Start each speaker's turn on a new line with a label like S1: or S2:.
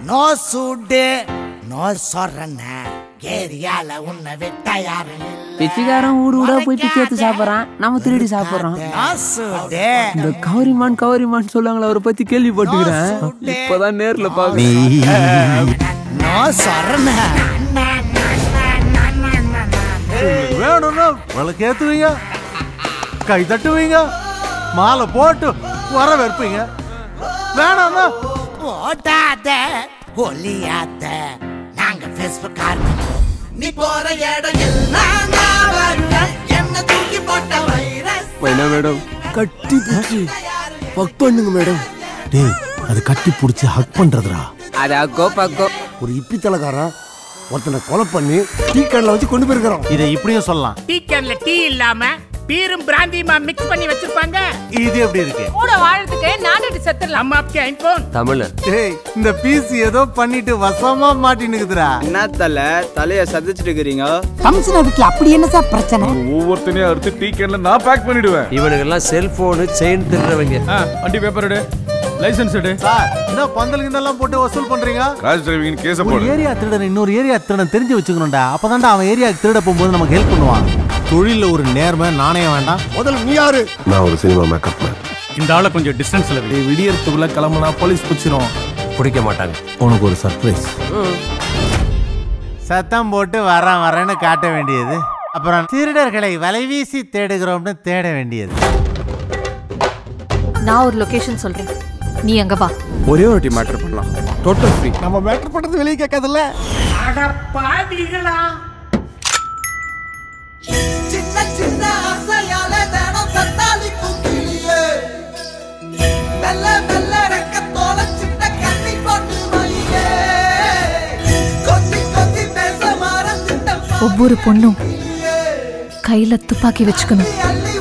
S1: No சூடு no சொரண ஏரியால உன்னை விட்ட யாரும் இல்ல.
S2: பிச்சைக்காரன் ஊடு ஊடா போய் பிச்சை எடுத்து சாப்பிட்றான் நம்ம திருடி சாப்பிட்றோம்
S1: நோ சூடு
S2: இந்த கௌரிமான் கௌரிமான் சொல்லுவாங்களே அவரை பத்தி கேள்விப்பட்டுக்கிறேன் இப்பதான் நேர்ல பாக்குறேன்
S1: நோ சொரண
S3: வேணும்னா விளக்கு ஏத்துவீங்க கை தட்டுவீங்க மாலை போட்டு வர வைப்பீங்க வேணாம்னா
S1: போடாத ஒலியாத நாங்க பேஸ்புக்
S4: நீ போற இடம் எல்லாம் நான் வருவேன் என்ன தூக்கி போட்ட வைரஸ்
S2: என்ன மேடம்
S5: கட்டி பிடிச்சி பக் பண்ணுங்க மேடம் டேய் அது கட்டி பிடிச்சி ஹக் பண்றதுடா
S2: அது அக்கோ பக்கோ
S5: ஒரு இப்பி தலைக்காரன் ஒருத்தனை கொலை பண்ணி டீ கடையில் வச்சு கொண்டு போயிருக்கிறோம்
S3: இதை இப்படியும் சொல்லலாம்
S6: டீ கேன்ல டீ இல்லாம பீரும் பிராந்தியுமா மிக்ஸ் பண்ணி வச்சிருப்பாங்க
S4: இது எப்படி இருக்கு
S7: கூட வாழறதுக்கு நானடி செத்துடலாம்
S6: நம்ம आपके ஐபோன்
S2: தமிழ்
S3: டேய் இந்த பீஸ் ஏதோ பண்ணிட்டு வசமா மாட்டினுக்குதுடா
S8: என்ன தலை தலைய சதிச்சுட்டு இருக்கிறீங்க
S9: கமிஷனர் வீட்டுல அப்படி என்ன சார் பிரச்சனை
S10: ஒவ்வொருத்தனையும் அறுத்து டீ கேன்ல நான் பேக் பண்ணிடுவேன்
S11: இவனுக்கெல்லாம் செல்போனு செயின் திருடுறவங்க
S10: வண்டி பேப்பர் எடு லைசென்ஸ் எடு
S3: சார் என்ன பந்தல் கிந்தெல்லாம் போட்டு வசூல் பண்றீங்க
S10: ராஜ் டிரைவிங் கேஸ்
S3: ஒரு
S10: போடு
S3: ஏரியா திருடன் இன்னொரு ஏரியா திருடன் தெரிஞ்சு வச்சுக்கணும்டா அப்பதான்டா அவன் ஏரியாவுக்கு திருட போகும்போது நமக்கு ஹெல்ப் பண்ணுவான் தொழில ஒரு நேர்மை நாணயம் வேண்டாம்
S5: முதல்ல நீ யாரு நான் ஒரு சினிமா மேக்கப் மேன்
S10: இந்த ஆளை கொஞ்சம் டிஸ்டன்ஸ்ல வை
S5: விடியறதுக்குள்ள கிளம்புனா போலீஸ் பிடிச்சிரும்
S11: பிடிக்க மாட்டாங்க
S5: உனக்கு ஒரு சர்ப்ரைஸ்
S3: சத்தம் போட்டு வரேன் வரேன்னு காட்ட வேண்டியது அப்புறம் திருடர்களை வலைவீசி தேடுகிறோம்னு தேட வேண்டியது
S7: நான் ஒரு லொகேஷன் சொல்றேன் நீ அங்க வா
S8: ஒரே ஒரு வாட்டி மேட்டர் பண்ணலாம் டோட்டல் ஃப்ரீ
S5: நம்ம மேட்டர் பண்றது வெளியே கேட்காதுல்ல
S6: அட பாவிகளா
S4: சின்ன சின்ன ஆசையால தினம் தத்தாளி குங்கிலியே மெல்ல மெல்ல ரெக்க தோல சின்ன கண்ணி போட்டு வழியே கொத்தி கொத்தி பேச மறந்துட்ட
S7: ஒவ்வொரு பொண்ணும் கையில துப்பாக்கி வச்சுக்கணும்
S4: அள்ளி